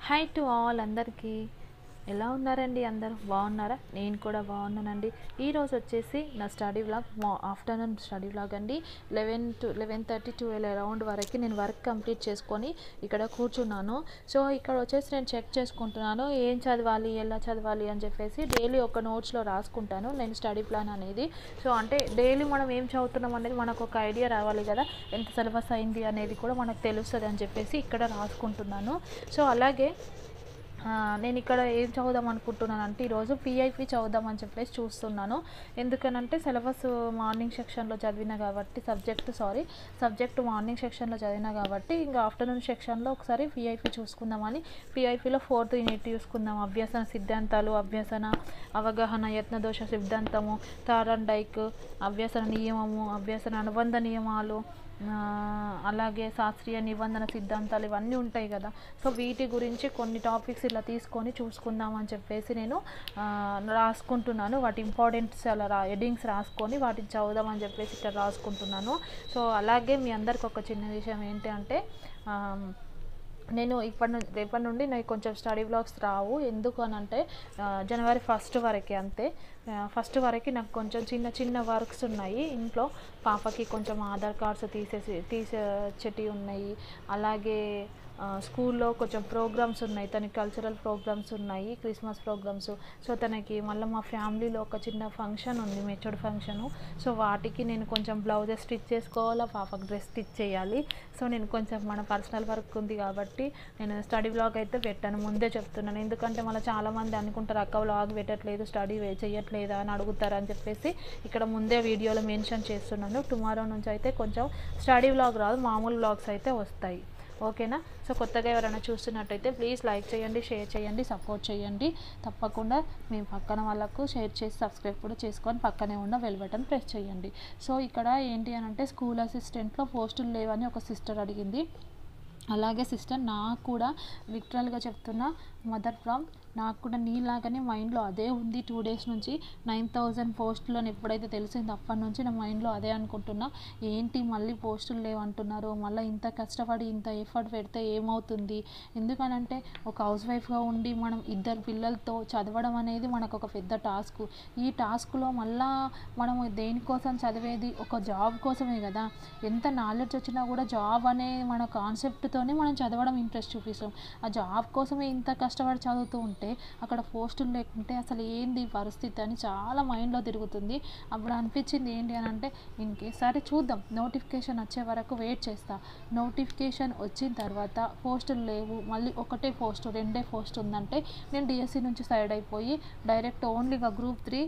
hi to all అందరికీ ఎలా ఉన్నారండి అందరూ బాగున్నారా నేను కూడా బాగున్నానండి ఈరోజు వచ్చేసి నా స్టడీ వ్లాగ్ మా ఆఫ్టర్నూన్ స్టడీ వ్లాగ్ అండి eleven to eleven thirty twelve around వరకు నేను వర్క్ కంప్లీట్ చేసుకొని ఇక్కడ కూర్చున్నాను సో ఇక్కడ వచ్చేసి నేను చెక్ చేసుకుంటున్నాను ఏం చదవాలి ఎలా చదవాలి అని చెప్పేసి డైలీ ఒక నోట్స్లో రాసుకుంటాను నేను స్టడీ ప్లాన్ అనేది సో అంటే డైలీ మనం ఏం చదువుతున్నాం అనేది మనకు ఒక ఐడియా రావాలి కదా ఎంత సిలబస్ అయింది అనేది కూడా మనకు తెలుస్తుంది అని చెప్పేసి ఇక్కడ రాసుకుంటున్నాను సో అలాగే ఆ, నేను ఇక్కడ ఏం చదువుదాం అనుకుంటున్నాను అంటే ఈరోజు పిఐపి చదువుదాం అని చెప్పేసి చూస్తున్నాను ఎందుకనంటే సిలబస్ మార్నింగ్ సెక్షన్లో చదివినా కాబట్టి సబ్జెక్ట్ సారీ సబ్జెక్ట్ మార్నింగ్ సెక్షన్లో చదివినా కాబట్టి ఇంకా ఆఫ్టర్నూన్ సెక్షన్లో ఒకసారి పిఐపి చూసుకుందామని పిఐపిలో ఫోర్త్ యూనిట్ చూసుకుందాం అభ్యసన సిద్ధాంతాలు అభ్యసన అవగాహన యత్నదోష సిద్ధాంతము తారన్ డైక్ అభ్యసన నియమము అభ్యసన అనుబంధ నియమాలు ఆ, అలాగే శాస్త్రీయ నిబంధన సిద్ధాంతాలు ఇవన్నీ ఉంటాయి కదా సో వీటి గురించి కొన్ని టాపిక్స్ ఇలా తీసుకొని చూసుకుందాం అని చెప్పేసి నేను ఆ, రాసుకుంటున్నాను వాటి ఇంపార్టెంట్స్ అలా రా హెడ్డింగ్స్ రాసుకొని వాటిని చదువుదామని చెప్పేసి ఇక్కడ రాసుకుంటున్నాను సో అలాగే మీ అందరికి ఒక చిన్న విషయం ఏంటి అంటే ఆ, నేను ఇప్పటి నుండి రేపటి నుండి నాకు కొంచెం స్టడీ బ్లాగ్స్ రావు ఎందుకు అని అంటే ఆ, జనవరి ఫస్ట్ వరకే అంతే ఫస్ట్ వరకు నాకు కొంచెం చిన్న చిన్న వర్క్స్ ఉన్నాయి ఇంట్లో పాపకి కొంచెం ఆధార్ కార్డ్స్ తీసేసి తీసేచేటివి ఉన్నాయి అలాగే ఆ, స్కూల్లో కొంచెం ప్రోగ్రామ్స్ ఉన్నాయి తనకి కల్చరల్ ప్రోగ్రామ్స్ ఉన్నాయి క్రిస్మస్ ప్రోగ్రామ్స్ సో తనకి మళ్ళీ మా ఫ్యామిలీలో ఒక చిన్న ఫంక్షన్ ఉంది మెచ్యూర్డ్ ఫంక్షను సో వాటికి నేను కొంచెం బ్లౌజెస్ స్టిచ్ చేసుకోవాలా పాపకి డ్రెస్ స్టిచ్ చేయాలి సో నేను కొంచెం మన పర్సనల్ వర్క్ ఉంది కాబట్టి నేను స్టడీ బ్లాగ్ అయితే పెట్టాను ముందే చెప్తున్నాను ఎందుకంటే మళ్ళీ చాలామంది అనుకుంటారు అక్క బ్లాగ్ పెట్టట్లేదు స్టడీ చేయట్లేదా అని అడుగుతారు అని చెప్పేసి ఇక్కడ ముందే వీడియోలో మెన్షన్ చేస్తున్నాను టుమారో నుంచి అయితే కొంచెం స్టడీ బ్లాగ్ రాదు మామూలు బ్లాగ్స్ అయితే వస్తాయి ఓకేనా సో కొత్తగా ఎవరైనా చూస్తున్నట్టయితే ప్లీజ్ లైక్ చేయండి షేర్ చేయండి సపోర్ట్ చేయండి తప్పకుండా మీ పక్కన వాళ్ళకు షేర్ చేసి సబ్స్క్రైబ్ కూడా చేసుకొని పక్కనే ఉన్న బెల్ బటన్ ప్రెస్ చేయండి సో ఇక్కడ ఏంటి అని అంటే స్కూల్ అసిస్టెంట్లో పోస్టులు లేవని ఒక సిస్టర్ అడిగింది అలాగే సిస్టర్ నాకు కూడా లిటరల్గా చెప్తున్నా మదర్ ఫ్రమ్ నాకు కూడా నీలాగానే మైండ్లో అదే ఉంది టూ డేస్ నుంచి నైన్ థౌజండ్ పోస్టులు అని ఎప్పుడైతే తెలిసిందో అప్పటి నుంచి నా మైండ్లో అదే అనుకుంటున్నా ఏంటి మళ్ళీ పోస్టులు లేవంటున్నారు మళ్ళీ ఇంత కష్టపడి ఇంత ఎఫర్ట్ పెడితే ఏమవుతుంది ఎందుకనంటే ఒక హౌస్ వైఫ్గా ఉండి మనం ఇద్దరు పిల్లలతో చదవడం అనేది మనకు ఒక పెద్ద టాస్క్ ఈ టాస్క్లో మళ్ళా మనము దేనికోసం చదివేది ఒక జాబ్ కోసమే కదా ఎంత నాలెడ్జ్ వచ్చినా కూడా జాబ్ అనే మన కాన్సెప్ట్తోనే మనం చదవడం ఇంట్రెస్ట్ చూపిస్తాం ఆ జాబ్ కోసమే ఇంత కష్టపడి చదువుతూ ఉంటే అక్కడ పోస్టులు లేకుంటే అసలు ఏంది ఈ పరిస్థితి అని చాలా మైండ్లో తిరుగుతుంది అప్పుడు అనిపించింది ఏంటి అని అంటే ఇంకేసారి చూద్దాం నోటిఫికేషన్ వచ్చే వరకు వెయిట్ చేస్తా నోటిఫికేషన్ వచ్చిన తర్వాత పోస్టులు లేవు మళ్ళీ ఒకటే పోస్ట్ రెండే పోస్ట్ ఉందంటే నేను డిఎస్సి నుంచి సైడ్ అయిపోయి డైరెక్ట్ ఓన్లీగా గ్రూప్ త్రీ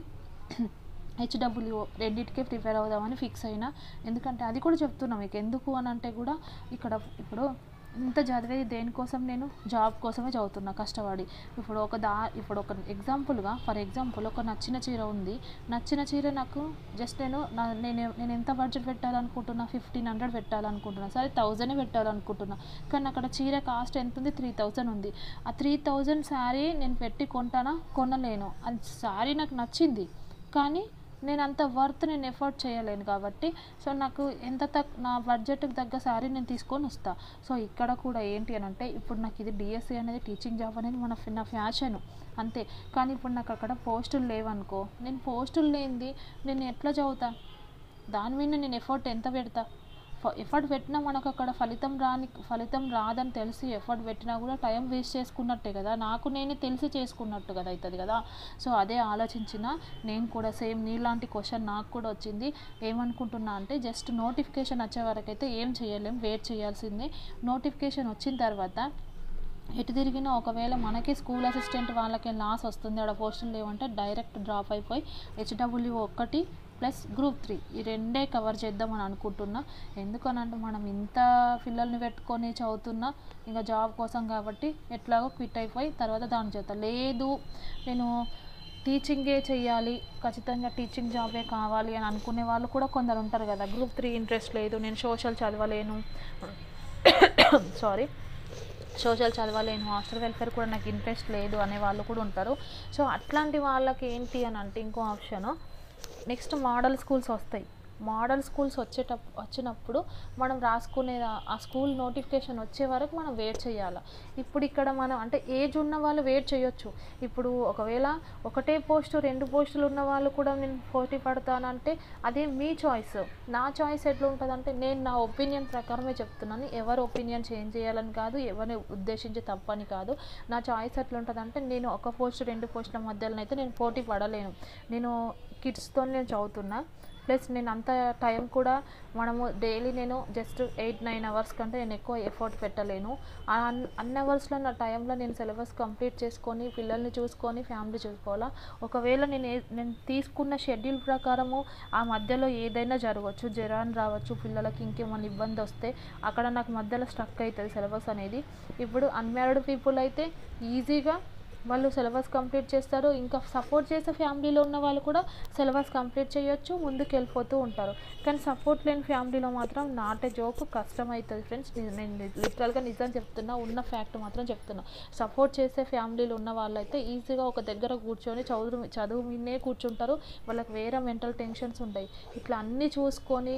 హెచ్డబ్ల్యూ రెండింటికే ప్రిపేర్ అవుదామని ఫిక్స్ అయినా ఎందుకంటే అది కూడా చెప్తున్నాం మీకు ఎందుకు అని అంటే కూడా ఇక్కడ ఇప్పుడు ఇంత చదివేది దేనికోసం నేను జాబ్ కోసమే చదువుతున్నా కష్టపడి ఇప్పుడు ఒక దా ఇప్పుడు ఒక ఎగ్జాంపుల్గా ఫర్ ఎగ్జాంపుల్ ఒక నచ్చిన చీర ఉంది నచ్చిన చీర నాకు జస్ట్ నేను నా నేను నేను ఎంత బడ్జెట్ పెట్టాలనుకుంటున్నా ఫిఫ్టీన్ హండ్రెడ్ పెట్టాలనుకుంటున్నా సరే థౌజండ్ పెట్టాలనుకుంటున్నా కానీ అక్కడ చీర కాస్ట్ ఎంత ఉంది త్రీ థౌజండ్ ఉంది ఆ త్రీ థౌజండ్ శారీ నేను పెట్టి కొంటానా కొనలేను అది శారీ నాకు నచ్చింది కానీ నేను అంత వర్త్ నేను ఎఫర్ట్ చేయలేను కాబట్టి సో నాకు ఎంత తక్ నా బడ్జెట్కి తగ్గ శారీ నేను తీసుకొని వస్తా సో ఇక్కడ కూడా ఏంటి అని అంటే ఇప్పుడు నాకు ఇది డిఎస్సి అనేది టీచింగ్ జాబ్ అనేది మన నా ఫ్యాషన్ అంతే కానీ ఇప్పుడు నాకు అక్కడ పోస్టులు లేవనుకో నేను పోస్టులు లేనిది నేను ఎట్లా చదువుతా దాని మీద నేను ఎఫర్ట్ ఎంత పెడతా ఎఫర్ట్ పెట్టినా మనకు అక్కడ ఫలితం రాని ఫలితం రాదని తెలిసి ఎఫర్ట్ పెట్టినా కూడా టైం వేస్ట్ చేసుకున్నట్టే కదా నాకు నేనే తెలిసి చేసుకున్నట్టు కదా అవుతుంది కదా సో అదే ఆలోచించిన నేను కూడా సేమ్ నీలాంటి క్వశ్చన్ నాకు కూడా వచ్చింది ఏమనుకుంటున్నా అంటే జస్ట్ నోటిఫికేషన్ వచ్చే వరకు అయితే ఏం చేయలేం వెయిట్ చేయాల్సిందే నోటిఫికేషన్ వచ్చిన తర్వాత ఎటు తిరిగినా ఒకవేళ మనకి స్కూల్ అసిస్టెంట్ వాళ్ళకి లాస్ వస్తుంది ఆడ పోస్టులు లేవంటే డైరెక్ట్ డ్రాప్ అయిపోయి హెచ్డబ్ల్యూ ఒక్కటి ప్లస్ గ్రూప్ త్రీ ఈ రెండే కవర్ చేద్దామని అనుకుంటున్నా ఎందుకనంటే మనం ఇంత పిల్లల్ని పెట్టుకొని చదువుతున్నా ఇంకా జాబ్ కోసం కాబట్టి ఎట్లాగో క్విట్ అయిపోయి తర్వాత దాని చేత లేదు నేను టీచింగే చెయ్యాలి ఖచ్చితంగా టీచింగ్ జాబే కావాలి అని అనుకునే వాళ్ళు కూడా కొందరు ఉంటారు కదా గ్రూప్ త్రీ ఇంట్రెస్ట్ లేదు నేను సోషల్ చదవలేను సారీ సోషల్ చదవలేను హాస్టల్ వెల్ఫేర్ కూడా నాకు ఇంట్రెస్ట్ లేదు అనే వాళ్ళు కూడా ఉంటారు సో అట్లాంటి వాళ్ళకి ఏంటి అని అంటే ఇంకో ఆప్షను నెక్స్ట్ మోడల్ స్కూల్స్ వస్తాయి మోడల్ స్కూల్స్ వచ్చేట వచ్చినప్పుడు మనం రాసుకునే ఆ- ఆ స్కూల్ నోటిఫికేషన్ వచ్చే వరకు మనం వెయిట్ చేయాలి ఇప్పుడు ఇక్కడ మనం అంటే ఏజ్ ఉన్న వాళ్ళు వెయిట్ చేయొచ్చు ఇప్పుడు ఒకవేళ ఒకటే పోస్టు రెండు పోస్టులు ఉన్న వాళ్ళు కూడా నేను పోటీ పడతానంటే అదే మీ చాయిస్ నా చాయిస్ ఎట్లా ఉంటుందంటే నేను నా ఒపీనియన్ ప్రకారమే చెప్తున్నాను ఎవరి ఒపీనియన్ చేంజ్ చేయాలని కాదు ఎవరిని ఉద్దేశించి తప్పని కాదు నా చాయిస్ ఎట్లా ఉంటుందంటే నేను ఒక పోస్ట్ రెండు పోస్టుల మధ్యలో అయితే నేను పోటీ పడలేను నేను కిడ్స్తో నేను చదువుతున్నా ప్లస్ నేను అంత టైం కూడా మనము డైలీ నేను జస్ట్ ఎయిట్ నైన్ అవర్స్ కంటే నేను ఎక్కువ ఎఫర్ట్ పెట్టలేను ఆ అన్ అన్ని అవర్స్లో నా టైంలో నేను సిలబస్ కంప్లీట్ చేసుకొని పిల్లల్ని చూసుకొని ఫ్యామిలీ చూసుకోవాలా ఒకవేళ నేను ఏ- నేను తీసుకున్న షెడ్యూల్ ప్రకారము ఆ మధ్యలో ఏదైనా జరగవచ్చు జ్వరాన్ని రావచ్చు పిల్లలకి ఇంకేమైనా ఇబ్బంది వస్తే అక్కడ నాకు మధ్యలో స్ట్రక్ అవుతుంది సిలబస్ అనేది ఇప్పుడు అన్మ్యారీడ్ పీపుల్ అయితే ఈజీగా వాళ్ళు సిలబస్ కంప్లీట్ చేస్తారు ఇంకా సపోర్ట్ చేసే ఫ్యామిలీలో ఉన్న వాళ్ళు కూడా సిలబస్ కంప్లీట్ చేయొచ్చు ముందుకు వెళ్ళిపోతూ ఉంటారు కానీ సపోర్ట్ లేని ఫ్యామిలీలో మాత్రం నాటే జోక్ కష్టం అవుతుంది ఫ్రెండ్స్ నేను లిటరల్గా నిజం చెప్తున్నా ఉన్న ఫ్యాక్ట్ మాత్రం చెప్తున్నా సపోర్ట్ చేసే ఫ్యామిలీలో ఉన్న వాళ్ళైతే ఈజీగా ఒక దగ్గర కూర్చొని చదువు చదువు మీదే కూర్చుంటారు వాళ్ళకి వేరే మెంటల్ టెన్షన్స్ ఉంటాయి ఇట్లా అన్నీ చూసుకొని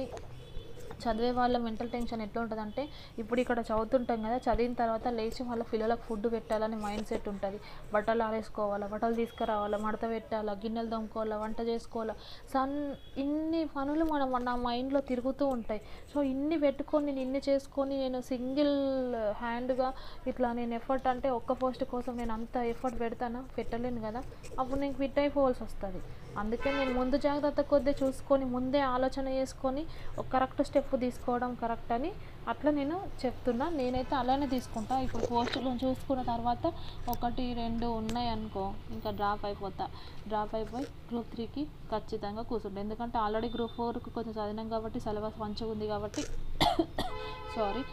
చదివే వాళ్ళ మెంటల్ టెన్షన్ ఎట్లా ఉంటుందంటే ఇప్పుడు ఇక్కడ చదువుతుంటాం కదా చదివిన తర్వాత లేచి వాళ్ళ పిల్లలకు ఫుడ్ పెట్టాలని మైండ్ సెట్ ఉంటుంది బట్టలు ఆరేసుకోవాలా బట్టలు తీసుకురావాలా మడత పెట్టాలా గిన్నెలు దమ్ముకోవాలా వంట చేసుకోవాలా సన్ ఇన్ని పనులు మనం నా మైండ్లో తిరుగుతూ ఉంటాయి సో ఇన్ని పెట్టుకొని నేను ఇన్ని చేసుకొని నేను సింగిల్ హ్యాండ్గా ఇట్లా నేను ఎఫర్ట్ అంటే ఒక్క పోస్ట్ కోసం నేను అంత ఎఫర్ట్ పెడతానా పెట్టలేను కదా అప్పుడు నేను క్విట్ అయిపోవాల్సి వస్తుంది అందుకే నేను ముందు జాగ్రత్త కొద్దీ చూసుకొని ముందే ఆలోచన చేసుకొని ఒక కరెక్ట్ స్టెప్ తీసుకోవడం కరెక్ట్ అని అట్లా నేను చెప్తున్నా నేనైతే అలానే తీసుకుంటా ఇప్పుడు పోస్టులు చూసుకున్న తర్వాత ఒకటి రెండు ఉన్నాయి అనుకో ఇంకా డ్రాప్ అయిపోతా డ్రాప్ అయిపోయి గ్రూప్ త్రీకి ఖచ్చితంగా కూర్చుంటా ఎందుకంటే ఆల్రెడీ గ్రూప్ ఫోర్కి కొంచెం చదివినాం కాబట్టి సిలబస్ మంచిగా ఉంది కాబట్టి సారీ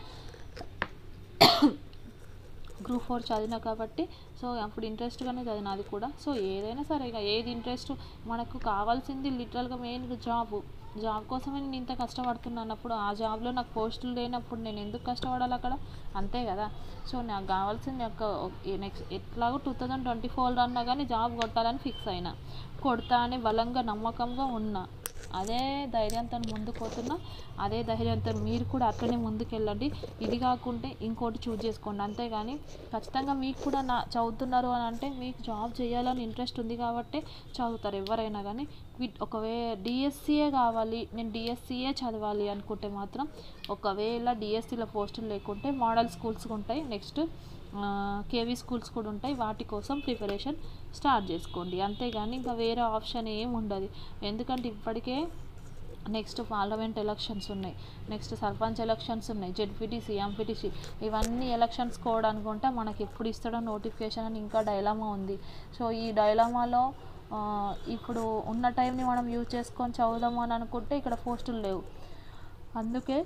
గ్రూప్ ఫోర్ చదివినా కాబట్టి సో అప్పుడు ఇంట్రెస్ట్గానే చదివిన అది కూడా సో ఏదైనా సరే ఇక ఏది ఇంట్రెస్ట్ మనకు కావాల్సింది లిటరల్గా మెయిన్ జాబ్ జాబ్ కోసమే నేను ఇంత కష్టపడుతున్నానప్పుడు ఆ జాబ్లో నాకు పోస్టులు లేనప్పుడు నేను ఎందుకు కష్టపడాలి అక్కడ అంతే కదా సో నాకు కావాల్సింది ఒక నెక్స్ట్ ఎట్లాగో టూ థౌజండ్ ట్వంటీ ఫోర్ అన్నా కానీ జాబ్ కొట్టాలని ఫిక్స్ అయినా కొడతా అని బలంగా నమ్మకంగా ఉన్నా అదే ధైర్యంతో ముందుకు పోతున్నా అదే ధైర్యంతో మీరు కూడా అట్లనే ముందుకు వెళ్ళండి ఇది కాకుంటే ఇంకోటి చూజ్ చేసుకోండి అంతేగాని ఖచ్చితంగా మీకు కూడా నా చదువుతున్నారు అని అంటే మీకు జాబ్ చేయాలని ఇంట్రెస్ట్ ఉంది కాబట్టి చదువుతారు ఎవరైనా కానీ విత్ ఒకవేళ డిఎస్సియే కావాలి నేను డిఎస్సియే చదవాలి అనుకుంటే మాత్రం ఒకవేళ డిఎస్సిలో పోస్టులు లేకుంటే మోడల్ స్కూల్స్ ఉంటాయి నెక్స్ట్ కేవీ స్కూల్స్ కూడా ఉంటాయి వాటి కోసం ప్రిపరేషన్ స్టార్ట్ చేసుకోండి అంతేగాని ఇంకా వేరే ఆప్షన్ ఏం ఉండదు ఎందుకంటే ఇప్పటికే నెక్స్ట్ పార్లమెంట్ ఎలక్షన్స్ ఉన్నాయి నెక్స్ట్ సర్పంచ్ ఎలక్షన్స్ ఉన్నాయి జెడ్పీటీసీ ఎంపీటీసీ ఇవన్నీ ఎలక్షన్స్ కోవడానుకుంటే మనకి ఎప్పుడు ఇస్తాడో నోటిఫికేషన్ అని ఇంకా డైలామా ఉంది సో ఈ డైలామాలో ఆ, ఇప్పుడు ఉన్న టైంని మనం యూజ్ చేసుకొని చదువుదాము అని అనుకుంటే ఇక్కడ పోస్టులు లేవు అందుకే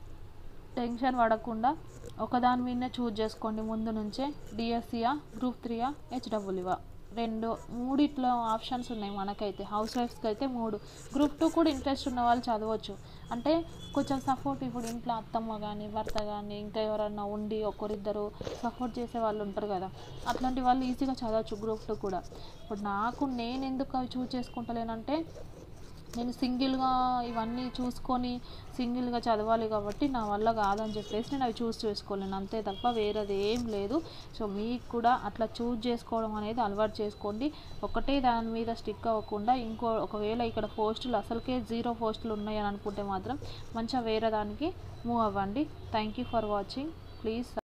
టెన్షన్ పడకుండా ఒకదాని మీదనే చూజ్ చేసుకోండి ముందు నుంచే డిఎస్సియా గ్రూప్ త్రీయా హెచ్డబ్ల్యూవా రెండు మూడిట్లో ఆప్షన్స్ ఉన్నాయి మనకైతే హౌస్ వైఫ్స్కి అయితే మూడు గ్రూప్ టూ కూడా ఇంట్రెస్ట్ ఉన్న వాళ్ళు చదవచ్చు అంటే కొంచెం సపోర్ట్ ఇప్పుడు ఇంట్లో అత్తమ్మ కానీ భర్త కానీ ఇంకా ఎవరన్నా ఉండి ఒకరిద్దరు సపోర్ట్ చేసే వాళ్ళు ఉంటారు కదా అట్లాంటి వాళ్ళు ఈజీగా చదవచ్చు గ్రూప్ టూ కూడా ఇప్పుడు నాకు నేను ఎందుకు అవి చూజ్ చేసుకుంటలేనంటే నేను సింగిల్గా ఇవన్నీ చూసుకొని సింగిల్గా చదవాలి కాబట్టి నా వల్ల కాదని చెప్పేసి నేను అవి చూస్ చేసుకోలేను అంతే తప్ప వేరేది ఏం లేదు సో మీకు కూడా అట్లా చూజ్ చేసుకోవడం అనేది అలవాటు చేసుకోండి ఒకటే దాని మీద స్టిక్ అవ్వకుండా ఇంకో ఒకవేళ ఇక్కడ పోస్టులు అసలుకే జీరో పోస్టులు ఉన్నాయని అనుకుంటే మాత్రం మంచిగా వేరే దానికి మూవ్ అవ్వండి thank you for watching please